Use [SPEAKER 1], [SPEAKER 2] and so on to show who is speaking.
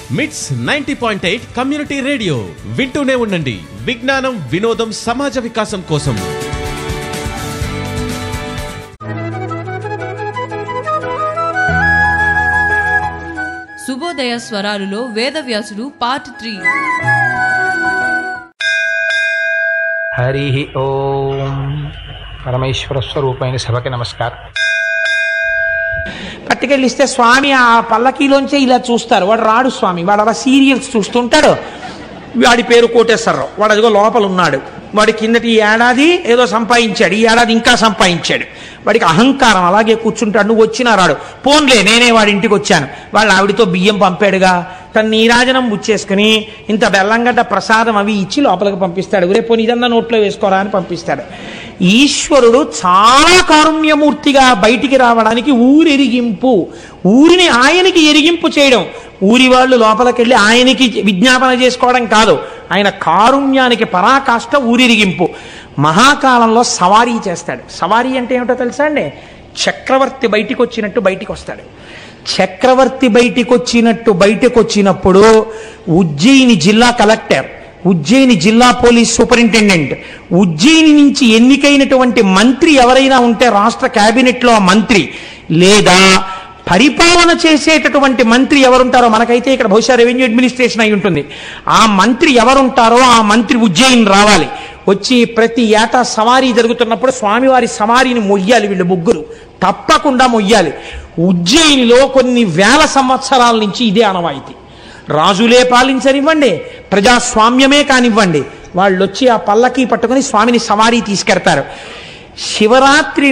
[SPEAKER 1] మిట్స్ ninety point eight community radio వింటూనే ఉండండి విజ్ఞానం వినోదం సమాజ వికాసం కోసం
[SPEAKER 2] శుభోదయ స్వరాలులో వేదవ్యాసుడు పార్ట్ త్రీ
[SPEAKER 3] హరి ఓం పరమేశ్వర స్వరూపమైన సభకి నమస్కారం పట్టుకెళ్ళిస్తే స్వామి ఆ పల్లకీలోంచే ఇలా చూస్తారు వాడు రాడు స్వామి వాడు అలా సీరియల్స్ చూస్తుంటాడు వాడి పేరు కోటేశ్వరరావు వాడు అదిగో లోపల ఉన్నాడు వాడి కిందటి ఈ ఏడాది ఏదో సంపాదించాడు ఈ ఏడాది ఇంకా సంపాదించాడు వాడికి అహంకారం అలాగే కూర్చుంటాడు నువ్వు వచ్చినా రాడు పోన్లే నేనే వాడి ఇంటికి వచ్చాను వాళ్ళ ఆవిడతో బియ్యం పంపాడుగా తన నీరాజనం ముచ్చేసుకుని ఇంత బెల్లంగడ్డ ప్రసాదం అవి ఇచ్చి లోపలికి పంపిస్తాడు రేపు పోనీ ఇదన్నా నోట్లో వేసుకోరా అని పంపిస్తాడు ఈశ్వరుడు చాలా కారుణ్యమూర్తిగా బయటికి రావడానికి ఊరెరిగింపు ఊరిని ఆయనకి ఎరిగింపు చేయడం ఊరి వాళ్ళు లోపలికెళ్ళి ఆయనకి విజ్ఞాపన చేసుకోవడం కాదు ఆయన కారుణ్యానికి పరాకాష్ట ఊరిరిగింపు మహాకాలంలో సవారీ చేస్తాడు సవారీ అంటే ఏమిటో తెలుసా అండి చక్రవర్తి బయటికి వచ్చినట్టు బయటికి వస్తాడు చక్రవర్తి బయటికి వచ్చినట్టు బయటకు వచ్చినప్పుడు ఉజ్జయిని జిల్లా కలెక్టర్ ఉజ్జయిని జిల్లా పోలీస్ సూపరింటెండెంట్ ఉజ్జయిని నుంచి ఎన్నికైనటువంటి మంత్రి ఎవరైనా ఉంటే రాష్ట్ర క్యాబినెట్లో ఆ మంత్రి లేదా పరిపాలన చేసేటటువంటి మంత్రి ఎవరుంటారో మనకైతే ఇక్కడ బహుశా రెవెన్యూ అడ్మినిస్ట్రేషన్ అయి ఉంటుంది ఆ మంత్రి ఎవరుంటారో ఆ మంత్రి ఉజ్జయిని రావాలి వచ్చి ప్రతి ఏటా సవారీ జరుగుతున్నప్పుడు స్వామివారి సవారీని మొయ్యాలి వీళ్ళు ముగ్గురు తప్పకుండా మొయ్యాలి ఉజ్జయినిలో కొన్ని వేల సంవత్సరాల నుంచి ఇదే అనవాయితీ రాజులే పాలించనివ్వండి ప్రజాస్వామ్యమే కానివ్వండి వాళ్ళు వచ్చి ఆ పల్లకి పట్టుకొని స్వామిని సవారీ తీసుకెడతారు శివరాత్రి